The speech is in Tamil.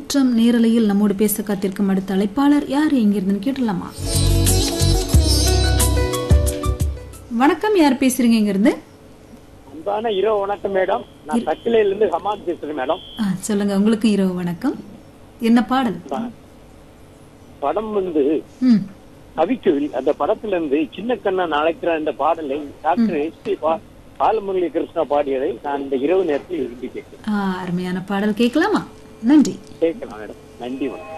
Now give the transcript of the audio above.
முற்றம் நேரலையில் நம்மோடு பேச காத்திருக்கும் அடுத்த அழைப்பாளர் யார் எங்கிருந்துன்னு கேட்டுடலாமா வணக்கம் யார் பேசுறீங்க இங்கிருந்து அன்பான இரவு வணக்கம் மேடம் நான் தக்கிலையில இருந்து ஹமாத் பேசுறேன் மேடம் ஆ, சொல்லுங்க உங்களுக்கு இரவு வணக்கம் என்ன பாடல் படம் வந்து ம் கவிக்குவில் அந்த படத்துல இருந்து சின்ன கண்ணன் அழைக்கிற அந்த பாடலை doctor S P Balamurali Krishna பாடியதை நான் இந்த இரவு நேரத்தில் விரும்பி கேட்கிறேன் ஆ, அருமையான பாடல் கேட்கலாமா நன்றி கேட்கலாம் மேடம் நன்றி மேடம்